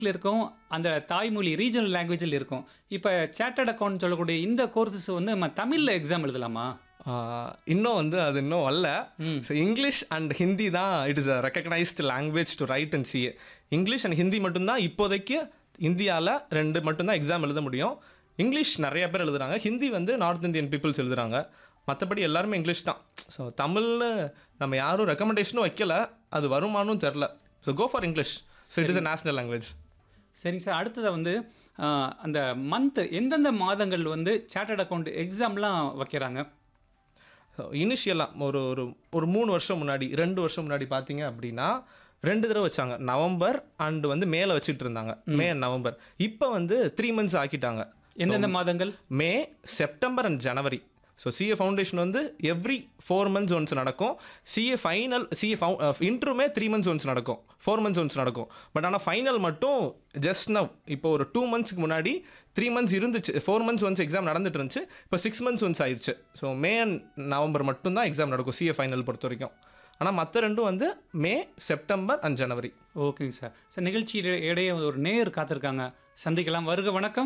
இருக்கும் அந்த தாய்மொழி ரீஜனல் லாங்குவேஜில் இருக்கும் இப்போ சேட்டர்ட் அக்கௌண்ட் சொல்லக்கூடிய இந்த கோர்சஸ் வந்து நம்ம தமிழில் எக்ஸாம் எழுதலாமா ஆஹ் இன்னும் வந்து அது இன்னும் வரல ம். ஸோ இங்கிலீஷ் அண்ட் ஹிந்தி தான் it is a recognised language to write and CA English and Hindi மட்டும்தான் இப்போதைக்கு இந்தியாவில் ரெண்டு மட்டும்தான் எக்ஸாம் எழுத முடியும் இங்கிலீஷ் நிறைய பேர் எழுதுறாங்க ஹிந்தி வந்து நார்த் இந்தியன் பீப்புள்ஸ் எழுதுறாங்க மற்றபடி எல்லாருமே இங்கிலீஷ் தான் ஸோ தமிழ்னு நம்ம யாரும் ரெக்கமெண்டேஷனும் வைக்கல அது வருமானும் தெரில so go for English so it is a national language சரிங்க சார் அடுத்ததை வந்து ஆஹ், அந்த மந்த் எந்தெந்த மாதங்கள் வந்து சேட்டர்ட் அக்கௌண்ட் எக்ஸாம்லாம் வைக்கிறாங்க ஸோ இனிஷியலாக ஒரு ஒரு ஒரு மூணு வருஷம் முன்னாடி ரெண்டு வருஷம் முன்னாடி பார்த்தீங்க அப்படின்னா ரெண்டு தடவை வச்சாங்க நவம்பர் அண்ட் வந்து மேலே வச்சுட்டு இருந்தாங்க மே and நவம்பர் இப்போ வந்து த்ரீ மந்த்ஸ் ஆக்கிட்டாங்க எந்தெந்த மாதங்கள் May September and January so CA foundation வந்து எவ்ரி ஃபோர் மந்த்ஸ் ஒன்ஸ் நடக்கும் சிஏ ஃபைனல் சிஏ ஃபவு இன்ட்ருமே த்ரீ மந்த்ஸ் ஒன்ஸ் நடக்கும் ஃபோர் மந்த்ஸ் ஒன்ஸ் நடக்கும் பட் ஆனால் ஃபைனல் மட்டும் ஜஸ்ட் நவ் இப்போ ஒரு டூ மந்த்ஸ்க்கு முன்னாடி த்ரீ மந்த்ஸ் இருந்துச்சு ஃபோர் மந்த்ஸ் ஒன்ஸ் எக்ஸாம் நடந்துட்டு இருந்துச்சு இப்போ சிக்ஸ் மந்த்ஸ் ஒன்ஸ் ஆயிடுச்சு ஸோ மே அண்ட் நவம்பர் மட்டும்தான் எக்ஸாம் நடக்கும் சிஏ ஃபைனல் பொறுத்த வரைக்கும் ஆனால் மற்ற ரெண்டும் வந்து மே செப்டம்பர் அண்ட் ஜனவரி ஓகேங்க சார் சார் நிகழ்ச்சி இட- இடையே ஒரு நேயர் காத்திருக்காங்க சந்திக்கலாம் வருக வணக்கம்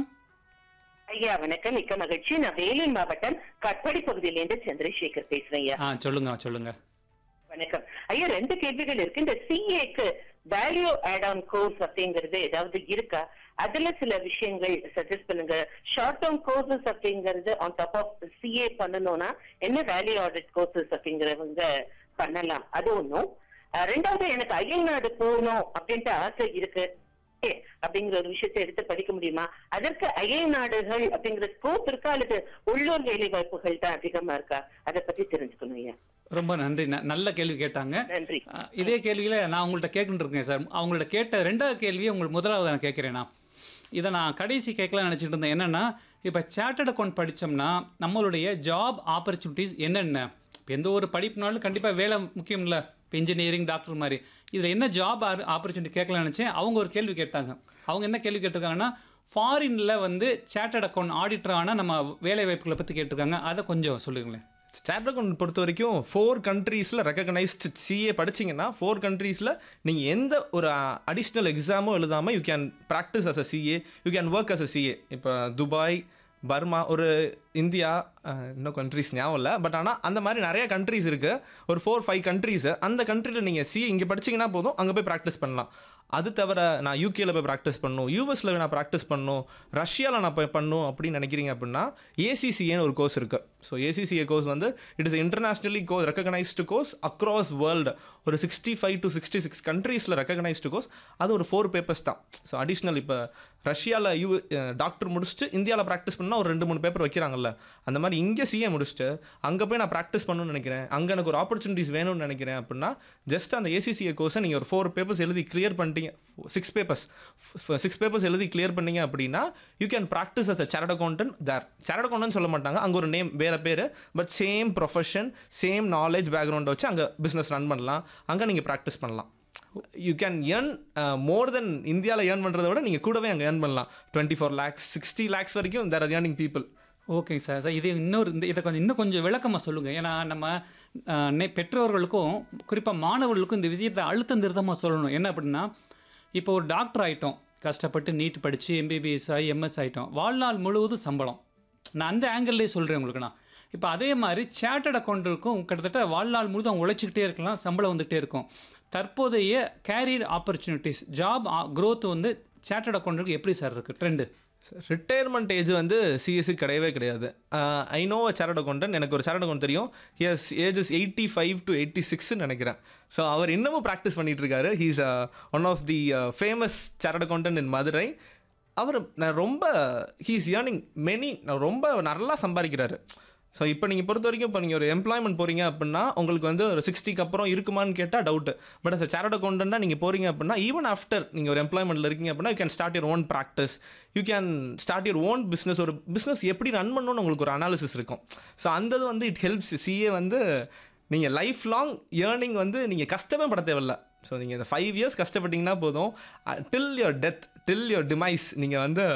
ஐயா வணக்கம் மிக்க மகிழ்ச்சி நான் வேலூர் மாவட்டம் கட்படி பகுதியிலேருந்து சந்திரசேகர் பேசுறேன் ஐயா ஆ சொல்லுங்க சொல்லுங்க வணக்கம் ஐயா ரெண்டு கேள்விகள் இருக்கு இந்த சிஏக்கு வேல்யூ ஆட் ஆன் கோர்ஸ் அப்படிங்கிறது ஏதாவது இருக்கா அதுல சில விஷயங்கள் சஜஸ்ட் பண்ணுங்க ஷார்ட் டேர்ம் கோர்சஸ் அப்படிங்கிறது ஆன் டாப் ஆஃப் சிஏ பண்ணணும்னா என்ன வேல்யூ ஆடட் கோர்சஸ் அப்படிங்கிறவங்க பண்ணலாம் அது ஒண்ணும் அஹ் ரெண்டாவது எனக்கு அயல் நாடு போகணும் அப்படின்ட்டு ஆசை இருக்கு ஏ, அப்படிங்கிற ஒரு விஷயத்தை எடுத்து படிக்க முடியுமா அதற்கு அயல் நாடுகள் அப்படிங்கிற ஸ்கோப் இருக்கா அல்லது உள்ளூர் வேலை வாய்ப்புகள் தான் அதிகமா இருக்கா அதை பத்தி தெரிஞ்சுக்கணும் ஐயா ரொம்ப நன்றி ந- நல்ல கேள்வி கேட்டாங்க நன்றி ஆ, இதே கேள்வியில நான் உங்கள்கிட்ட கேட்குன்னு இருக்கேன் சார் அவங்கள்ட்ட கேட்ட ரெண்டாவது கேள்வியை உங்களுக்கு முதலாவது நான் கேட்குறேன் நான் இதை நான் கடைசி கேட்கலாம் நினச்சிட்டு இருந்தேன் என்னென்னா இப்போ சேட்டர்ட் அக்கௌண்ட் படித்தோம்னா நம்மளுடைய ஜாப் ஆப்பர்ச்சுனிட்டிஸ் என்னென்ன இப்போ எந்த ஒரு படிப்புனாலும் கண்டிப்பாக வேலை முக்கியம் இல்லை இப்போ இன்ஜினியரிங் டாக்டர் மாதிரி இதில் என்ன ஜாப் ஆப்பர்ச்சுனிட்டி கேட்கலாம்னு நினச்சேன் அவங்க ஒரு கேள்வி கேட்டாங்க அவங்க என்ன கேள்வி கேட்டிருக்காங்கன்னா ஃபாரினில் வந்து சேட்டர்ட் அக்கௌண்ட் ஆடிட்டர் ஆனால் நம்ம வேலை வாய்ப்புகளை பற்றி கேட்டிருக்காங்க அதை கொஞ்சம் சொல்லுங்களேன் ஸ்டாட் அக்கௌண்ட் பொறுத்த வரைக்கும் ஃபோர் கண்ட்ரீஸில் ரெக்கக்னைஸ்டு சிஏ படிச்சீங்கன்னா ஃபோர் கண்ட்ரீஸில் நீங்கள் எந்த ஒரு அடிஷ்னல் எக்ஸாமும் எழுதாமல் you can practise as a CA you can work as a CA இப்போ துபாய் பர்மா ஒரு இந்தியா அஹ், இன்னும் கண்ட்ரீஸ் ஞாபகம் இல்லை பட் ஆனால் அந்த மாதிரி நிறைய கண்ட்ரீஸ் இருக்குது ஒரு ஃபோர் ஃபைவ் கண்ட்ரீஸு அந்த கண்ட்ரியில் நீங்கள் சிஏ இங்கே படிச்சீங்கன்னா போதும் அங்கே போய் ப்ராக்டிஸ் பண்ணலாம் அது தவிர நான் யூகேல போய் ப்ராக்டிஸ் பண்ணணும் யூஎஸில் நான் ப்ராக்டிஸ் பண்ணணும் ரஷ்யாவில் நான் போய் பண்ணணும் அப்படின்னு நினைக்கிறீங்க அப்படின்னா ஏசிசிஏன்னு ஒரு கோர்ஸ் இருக்குது ஸோ ஏசிசிஏ கோர்ஸ் வந்து it is internationally course recognised course across world ஒரு sixty five to sixty six கண்ட்ரீஸில் ரெக்கக்னைஸ்டு கோர்ஸ் அது ஒரு ஃபோர் பேப்பர்ஸ் தான் ஸோ அடிஷ்னல் இப்போ ரஷ்யாவில் யூ டாக்டர் முடிச்சுட்டு இந்தியாவில் ப்ராக்டிஸ் பண்ணால் ஒரு ரெண்டு மூணு பேப்பர் வைக்கிறாங்கல்ல அந்த மாதிரி இங்கே சிஏ முடிச்சுட்டு அங்கே போய் நான் ப்ராக்டிஸ் பண்ணணும்னு நினைக்கிறேன் அங்கே எனக்கு ஒரு ஆப்பர்ச்சுனிட்டிஸ் வேணும்னு நினைக்கிறேன் அப்படின்னா ஜஸ்ட் அந்த ஏசிசிஏ கோர்ஸை நீங்கள் ஒரு ஃபோர் பேப்பர்ஸ் எழுதி கிளியர் பண்ணிட்டீங்க சிக்ஸ் பேப்பர்ஸ் சிக்ஸ் பேப்பர்ஸ் எழுதி கிளியர் பண்ணீங்க அப்படின்னா you can practise as a chartered accountant there chartered accountant சொல்ல மாட்டாங்க அங்கே ஒரு நேம் வேறு பேர் but same profession same knowledge பேக்ரவுண்டை வச்சு அங்கே பிஸ்னஸ் ரன் பண்ணலாம் அங்கே நீங்கள் ப்ராக்டிஸ் பண்ணலாம் you can earn more then இந்தியாவில் ஏர்ன் பண்ணுறத விட நீங்கள் கூடவே அங்கே ஏர்ன் பண்ணலாம் twenty four lakhs sixty lakhs வரைக்கும் தேர் ஆர் ஏர்னிங் பீப்புள் ஓகேங்க சார் சார் இது இன்னொரு இந்த இதை கொஞ்சம் இன்னும் கொஞ்சம் விளக்கமாக சொல்லுங்கள் ஏன்னா நம்ம அஹ், நெ- பெற்றோர்களுக்கும் குறிப்பாக மாணவர்களுக்கும் இந்த விஷயத்தை அழுத்தம் திருத்தமாக சொல்லணும் என்ன அப்படின்னா இப்போ ஒரு டாக்டர் ஆகிட்டோம் கஷ்டப்பட்டு நீட் படித்து எம்பிபிஎஸ் ஆகி எம்எஸ் ஆகிட்டோம் வாழ்நாள் முழுவதும் சம்பளம் நான் அந்த ஆங்கிள்லேயே சொல்கிறேன் உங்களுக்கு நான் இப்போ அதே மாதிரி சேட்டர்ட் அக்கௌண்ட்டுக்கும் கிட்டத்தட்ட வாழ்நாள் முழுதும் அவங்க உழைச்சிக்கிட்டே இருக்கலாம் சம்பளம் வந்துகிட்டே இருக்கும் தற்போதைய கேரியர் ஆப்பர்ச்சுனிட்டிஸ் ஜாப் growth வந்து சேட்டர்ட் அக்கௌண்ட்டுக்கு எப்படி சார் இருக்குது ட்ரெண்டு ரிட்டையர்மெண்ட் ஏஜ் வந்து சிஎஸ்சி கிடையவே கிடையாது I know a chartered accountant எனக்கு ஒரு சேரட் அக்கௌண்ட் தெரியும் yes ages eighty five to eighty சிக்ஸ்னு நினைக்கிறேன் ஸோ அவர் இன்னமும் ப்ராக்டிஸ் பண்ணிட்டு இருக்காரு he's one of the famous chartered accountant in Madurai அவர் நான் ரொம்ப ஹீஸ் ஏர்னிங் மெனி ரொம்ப நல்லா சம்பாதிக்கிறாரு ஸோ இப்போ நீங்கள் பொறுத்த வரைக்கும் இப்போ நீங்கள் ஒரு எம்ப்ளாய்மெண்ட் போகிறீங்க அப்படின்னா உங்களுக்கு வந்து ஒரு சிக்ஸ்டிக்கு அப்புறம் இருக்குமான்னு கேட்டால் டவுட்டு பட் அஸ் சேரட் அக்கௌண்டண்ட்டாக நீங்கள் போகிறீங்க அப்படின்னா ஈவன் ஆஃப்டர் நீங்கள் ஒரு எம்ப்ளாய்மெண்ட்டில் இருக்கீங்க அப்படின்னா you can start your own practice you can start your own business ஒரு பிஸ்னஸ் எப்படி ரன் பண்ணணும்னு உங்களுக்கு ஒரு அனாலிசிஸ் இருக்கும் ஸோ அந்த இது வந்து இட் ஹெல்ப்ஸ் சிஏ வந்து நீங்கள் லைஃப் லாங் ஏர்னிங் வந்து நீங்கள் கஷ்டமே பட தேவையில்ல ஸோ நீங்கள் இந்த ஃபைவ் இயர்ஸ் கஷ்டப்பட்டீங்கன்னா போதும் till your death till your demise நீங்கள் வந்து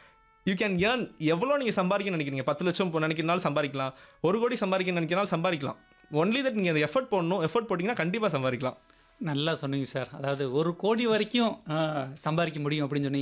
யூ கேன் ஏர்ன் எவ்வளோ நீங்கள் சம்பாதிக்கணும்னு நினைக்கிறீங்க பத்து லட்சம் இப்போ நினைக்கிறனாலும் சம்பாதிக்கலாம் ஒரு கோடி சம்பாதிக்கணும்னு நினைக்கிறனாலும் சம்பாதிக்கலாம் ஒன்லி தட் நீங்கள் அந்த எஃபர்ட் போடணும் எஃபர்ட் போட்டிங்கன்னா கண்டிப்பாக சம்பாதிக்கலாம் நல்லா சொன்னீங்க சார் அதாவது ஒரு கோடி வரைக்கும் ஆ, சம்பாதிக்க முடியும் அப்படின்னு சொன்னீங்க